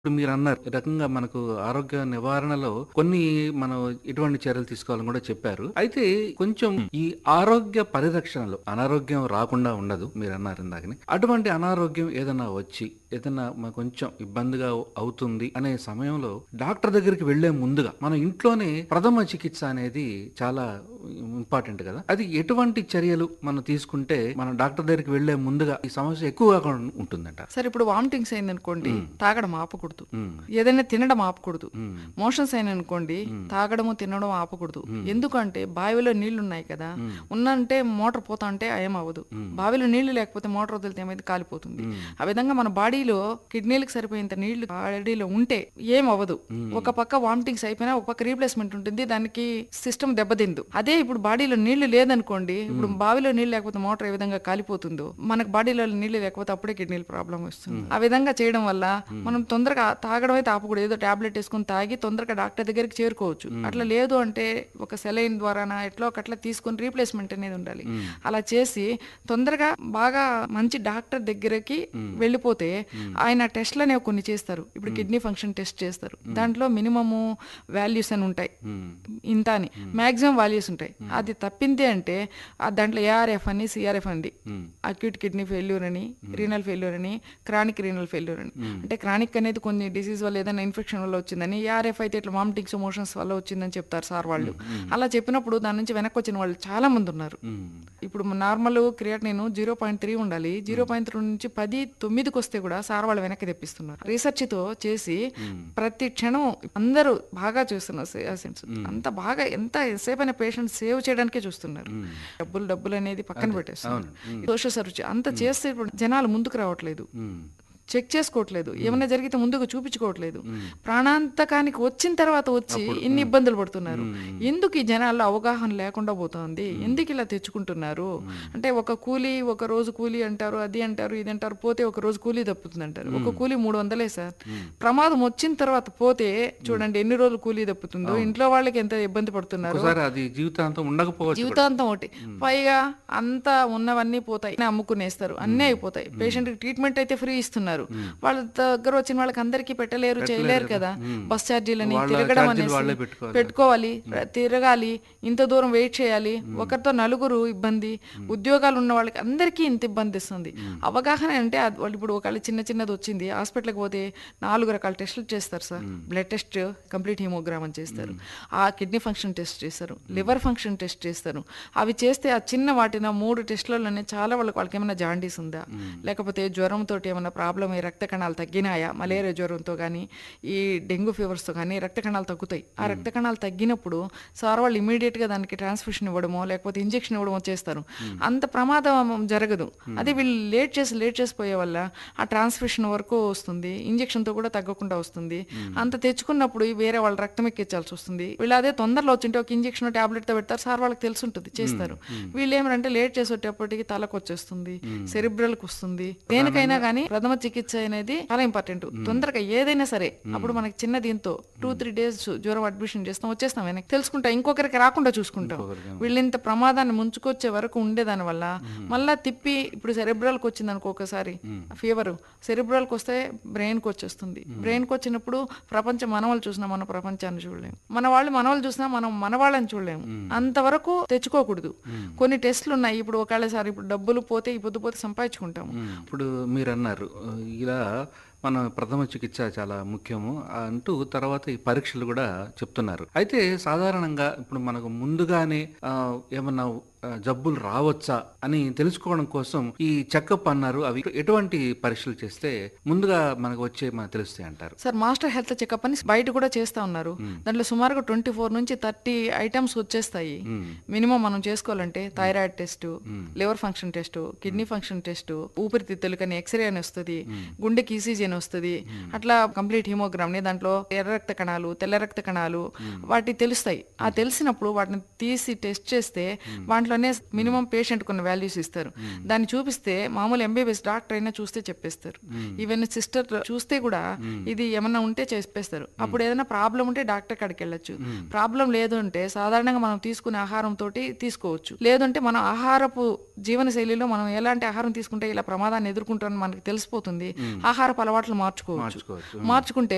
ఇప్పుడు మీరు అన్నారు ఈ రకంగా మనకు ఆరోగ్య నివారణలో కొన్ని మనం ఎటువంటి చర్యలు తీసుకోవాలని కూడా చెప్పారు అయితే కొంచెం ఈ ఆరోగ్య పరిరక్షణలో అనారోగ్యం రాకుండా ఉండదు మీరు అన్నారు ఇందాకని అటువంటి అనారోగ్యం ఏదైనా వచ్చి ఏదైనా మనకు కొంచెం ఇబ్బందిగా అవుతుంది అనే సమయంలో డాక్టర్ దగ్గరికి వెళ్లే ముందుగా మన ఇంట్లోనే ప్రథమ చికిత్స అనేది చాలా ఇంపార్టెంట్ కదా అది ఎటువంటి చర్యలు మనం తీసుకుంటే మనం డాక్టర్ దగ్గరికి వెళ్లే ముందుగా ఈ సమస్య ఎక్కువగా ఉంటుందంట సరే ఇప్పుడు వామిటింగ్స్ అయిందనుకోండి తాగడం ఆపకూడదు ఉమ్, ఏదైనా తినడం ఆపకూడదు ఉమ్, మోషన్స్ అయిననుకోండి తాగడము తినడం ఆపకూడదు ఎందుకంటే బావిలో నీళ్లు ఉన్నాయి కదా ఉన్నంటే మోటార్ పోతా అంటే ఏం అవ్వదు బావిలో నీళ్లు లేకపోతే మోటార్ వదిలితే ఏమైంది కాలిపోతుంది ఆ విధంగా మన బాడీలో కిడ్నీలకు సరిపోయేంత నీళ్లు బాడీలో ఉంటే ఏం అవ్వదు ఒక పక్క వామిటింగ్స్ అయిపోయినా ఒక పక్క రీప్లేస్మెంట్ ఉంటుంది దానికి సిస్టమ్ దెబ్బతిందు అదే ఇప్పుడు బాడీలో నీళ్లు లేదనుకోండి ఇప్పుడు బావిలో నీళ్లు లేకపోతే మోటార్ ఏ విధంగా కాలిపోతుందో మనకు బాడీలో నీళ్లు లేకపోతే అప్పుడే కిడ్నీల ప్రాబ్లం వస్తుంది ఆ విధంగా చేయడం వల్ల మనం తొందరగా తాగడం అయితే ఆపకూడదు ఏదో టాబ్లెట్ వేసుకుని తాగి తొందరగా డాక్టర్ దగ్గరికి చేరుకోవచ్చు అట్లా లేదు అంటే ఒక సెలైన్ ద్వారానా ఎట్లా ఒక అట్లా తీసుకొని రీప్లేస్మెంట్ అనేది ఉండాలి అలా చేసి తొందరగా బాగా మంచి డాక్టర్ దగ్గరకి వెళ్ళిపోతే ఆయన టెస్ట్లు అనేవి కొన్ని చేస్తారు ఇప్పుడు కిడ్నీ ఫంక్షన్ టెస్ట్ చేస్తారు దాంట్లో మినిమము వాల్యూస్ అని ఉంటాయి ఉమ్, ఇంత అని మాక్సిమం వాల్యూస్ ఉంటాయి అది తప్పింది అంటే ఆ దాంట్లో ఏఆర్ఎఫ్ అని సిఆర్ఎఫ్ అండి ఉమ్, అక్యూట్ కిడ్నీ ఫెయిల్యూర్ అని రీనల్ ఫెయిల్యూర్ అని క్రానిక్ రీనల్ ఫెయిల్యూర్ అని అంటే క్రానిక్ అనేది కొన్ని డిసీజ్ వల్ల ఏదైనా ఇన్ఫెక్షన్ వల్ల వచ్చిందని ఏఆర్ఎఫ్ అయితే ఇట్లా వామిటింగ్స్ మోషన్స్ వల్ల వచ్చిందని చెప్తారు సార్ వాళ్ళు అలా చెప్పినప్పుడు దాని నుంచి వెనక్కి వచ్చిన వాళ్ళు చాలా మంది ఉన్నారు ఉమ్, ఇప్పుడు నార్మల్ క్రియేట్ నేను జీరో పాయింట్ త్రీ ఉండాలి జీరో పాయింట్ త్రీ నుంచి పది తొమ్మిదికి వస్తే కూడా సార్ వాళ్ళు వెనక్కి తెప్పిస్తున్నారు రీసెర్చ్ తో చేసి ప్రతి క్షణం అందరూ బాగా చూస్తున్నారు పేషెంట్స్ అంత బాగా ఎంత సేపు అయిన పేషెంట్ సేవ్ చేయడానికే చూస్తున్నారు డబ్బులు డబ్బులు అనేది పక్కన పెట్టేస్తున్నారు సోషల్ సర్వీస్ అంత చేస్తే ఇప్పుడు జనాలు ముందుకు రావట్లేదు ఉమ్, చెక్ చేసుకోవట్లేదు ఏమైనా జరిగితే ముందుకు చూపించుకోవట్లేదు ప్రాణాంతకానికి వచ్చిన తర్వాత వచ్చి ఇన్ని ఇబ్బందులు పడుతున్నారు ఎందుకు ఈ జనాల్లో అవగాహన లేకుండా పోతుంది ఎందుకు ఇలా తెచ్చుకుంటున్నారు అంటే ఒక కూలీ ఒక రోజు కూలీ అంటారు అది అంటారు ఇది అంటారు పోతే ఒక రోజు కూలీ తప్పుతుంది అంటారు ఒక కూలీ మూడు వందలే సార్ ప్రమాదం వచ్చిన తర్వాత పోతే చూడండి ఎన్ని రోజులు కూలీ తప్పుతుందో ఇంట్లో వాళ్ళకి ఎంత ఇబ్బంది పడుతున్నారు ఒకసారి అది జీవితాంతం ఉండకపోవచ్చు జీవితాంతం ఒకటి పైగా అంతా ఉన్నవన్నీ పోతాయి అన్నీ అమ్ముకునేస్తారు అన్నీ అయిపోతాయి పేషెంట్ కి ట్రీట్మెంట్ అయితే ఫ్రీ ఇస్తున్నారు వాళ్ళ దగ్గర వచ్చిన వాళ్ళకి అందరికీ పెట్టలేరు చేయలేరు కదా బస్ ఛార్జీలని వాళ్ళ తిరగడం ఛార్జీలు వాళ్ళే అనేసి పెట్టుకోవాలి. పెట్టుకోవాలి తిరగాలి ఇంత దూరం వెయిట్ చేయాలి ఒకరితో నలుగురు ఇబ్బంది ఉద్యోగాలు ఉన్న వాళ్ళకి అందరికీ ఇంత ఇబ్బంది ఇస్తుంది అవగాహన అంటే అది వాళ్ళు ఇప్పుడు ఒకవేళ చిన్న చిన్నది వచ్చింది హాస్పిటల్కి పోతే నాలుగు రకాల టెస్టులు చేస్తారు sir blood test complete hemogram అని చేస్తారు ఆ కిడ్నీ ఫంక్షన్ టెస్ట్ చేస్తారు లివర్ ఫంక్షన్ టెస్ట్ చేస్తారు అవి చేస్తే ఆ చిన్న వాటిన మూడు టెస్టులలోనే చాలా వాళ్ళకి వాళ్ళకి ఏమైనా జాండీస్ ఉందా లేకపోతే జ్వరంతో ఏమైనా ప్రాబ్లం అయ్యి రక్త కణాలు తగ్గినాయా మలేరియా జ్వరంతో కానీ ఈ డెంగ్యూ ఫీవర్స్తో కానీ రక్త కణాలు తగ్గుతాయి ఆ రక్త కణాలు తగ్గినప్పుడు సార్ వాళ్ళు immediate గా దానికి ట్రాన్స్ఫ్యూషన్ ఇవ్వడమో లేకపోతే ఇంజెక్షన్ ఇవ్వడమో చేస్తారు అంత ప్రమాదం జరగదు అదే వీళ్ళు లేట్ చేసి లేట్ చేసిపోయే వల్ల ఆ ట్రాన్స్ఫ్యూషన్ వరకు వస్తుంది ఇంజెక్షన్ తో కూడా తగ్గకుండా వస్తుంది అంత తెచ్చుకున్నప్పుడు ఈ వేరే వాళ్ళ రక్తం ఎక్కించాల్సి వస్తుంది వీళ్ళు అదే తొందరలో వచ్చింటే ఒక ఇంజెక్షన్ టాబ్లెట్ తో పెడతారు సార్ వాళ్ళకి తెలిసి ఉంటుంది చేస్తారు వీళ్ళు ఏమంటే లేట్ చేసేటప్పటికి తలకు వచ్చేస్తుంది సెరిబ్రల్కి వస్తుంది దేనికైనా కానీ ప్రథమ చికిత్స అనేది చాలా ఇంపార్టెంట్ తొందరగా ఏదైనా సరే అప్పుడు మనకి చిన్న దీంతో టూ త్రీ డేస్ జ్వరం అడ్మిషన్ చేస్తాం వచ్చేస్తాం వెనక్కి తెలుసుకుంటాం ఇంకొకరికి రాకుండా చూసుకుంటాం వీళ్ళు ఇంత ప్రమాదాన్ని ముంచుకొచ్చే వరకు ఉండేదాని వల్ల మళ్ళా తిప్పి ఇప్పుడు సెరిబ్రల్కి వచ్చింది అనుకో ఒకసారి ఫీవర్ సెరిబ్రల్కి వస్తే బ్రెయిన్కి వచ్చేస్తుంది బ్రెయిన్కి వచ్చినప్పుడు ప్రపంచం మన వాళ్ళు చూసినా మన ప్రపంచాన్ని చూడలేము మన వాళ్ళు మన వాళ్ళు చూసినా మనం మన వాళ్ళని చూడలేము అంతవరకు తెచ్చుకోకూడదు కొన్ని టెస్ట్లు ఉన్నాయి ఇప్పుడు ఒకవేళ సార్ ఇప్పుడు డబ్బులు పోతే ఈ పొద్దు పోతే సంపాదించుకుంటాము ఉమ్, ఇప్పుడు మీరు అన్నారు ఆ, ఇలా మన ప్రథమ చికిత్స చాలా ముఖ్యము అంటూ తర్వాత ఈ పరీక్షలు కూడా చెప్తున్నారు అయితే సాధారణంగా ఇప్పుడు మనకు ముందుగానే ఆ, ఏమన్నా ఆ, జబ్బులు రావచ్చా అని తెలుసుకోవడం కోసం ఈ చెకప్ అన్నారు అవి ఎటువంటి పరీక్షలు చేస్తే ముందుగా మనకు వచ్చే మనకు తెలుస్తాయి అంటారు సార్ మాస్టర్ హెల్త్ చెకప్ అని బయట కూడా చేస్తా ఉన్నారు దాంట్లో సుమారుగా ట్వంటీ ఫోర్ నుంచి థర్టీ ఐటమ్స్ వచ్చేస్తాయి మినిమం మనం చేసుకోవాలంటే thyroid test liver function test kidney function test ఊపిరితిత్తులు కానీ ఎక్స్రే అని వస్తుంది గుండెకి ఈసీజీ అని వస్తుంది అట్లా కంప్లీట్ హిమోగ్రామ్ ని దాంట్లో ఎర్ర రక్త కణాలు తెల్ల రక్త కణాలు వాటి తెలుస్తాయి ఆ తెలిసినప్పుడు వాటిని తీసి టెస్ట్ చేస్తే వాటిలోనే మినిమం పేషెంట్ కొన్ని వాల్యూస్ ఇస్తారు దాన్ని చూపిస్తే మామూలు ఎంబీబీఎస్ డాక్టర్ అయినా చూస్తే చెప్పేస్తారు ఈవెన్ సిస్టర్ చూస్తే కూడా ఇది ఏమన్నా ఉంటే చెప్పేస్తారు అప్పుడు ఏదైనా ప్రాబ్లం ఉంటే డాక్టర్ కాడికి వెళ్ళొచ్చు ప్రాబ్లం లేదు అంటే సాధారణంగా మనం తీసుకునే ఆహారం తోటి తీసుకోవచ్చు లేదంటే మనం ఆహారపు జీవన శైలిలో మనం ఎలాంటి ఆహారం తీసుకుంటే ఇలా ప్రమాదాన్ని ఎదుర్కొంటామని మనకి తెలిసిపోతుంది ఆహారపు అలవాట్లు మార్చుకోవచ్చు మార్చుకోవచ్చు మార్చుకుంటే